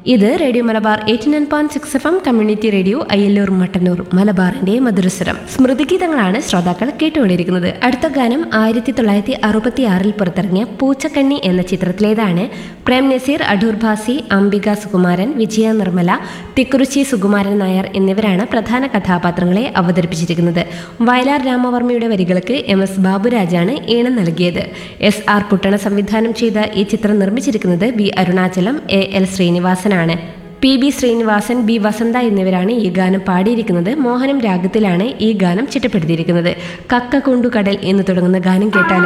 ഇത് radio Malabar eighty nine point six F M community radio Ayyallur Mattannur മലബാറിന്റെ മധുരസ്വരം സ്മൃതിഗീതങ്ങളാണ് ശ്രോതാക്കൾ കേട്ടുകൊണ്ടിരിക്കുന്നത് അടുത്ത ഗാനം ആയിരത്തി തൊള്ളായിരത്തി അറുപത്തി ആറിൽ പുറത്തിറങ്ങിയ പൂച്ചക്കണ്ണി എന്ന ചിത്രത്തിലേതാണ് പ്രേം നസീർ അടൂർ ഭാസി അംബിക സുകുമാരൻ വിജയ നിർമ്മല തിക്കുറിച്ചി സുകുമാരൻ നായർ എന്നിവരാണ് പ്രധാന കഥാപാത്രങ്ങളെ അവതരിപ്പിച്ചിരിക്കുന്നത് വയലാർ രാമവർമ്മയുടെ വരികൾക്ക് എം എസ് ബാബുരാജാണ് ഈണം നൽകിയത് എസ് ആർ പുട്ടണ സംവിധാനം ചെയ്ത ഈ ചിത്രം നിർമ്മിച്ചിരിക്കുന്നത് ബി അരുണാചലം എ എൽ ശ്രീനിവാസനാണ് P B Srinivasan B Vasantha എന്നിവരാണ് ഈ ഗാനം പാടിയിരിക്കുന്നത് മോഹനം രാഗത്തിലാണ് ഈ ഗാനം ചിട്ടപ്പെടുത്തിയിരിക്കുന്നത് കക്ക കൊണ്ടു കടൽ എന്ന് തുടങ്ങുന്ന ഗാനം കേട്ടാലും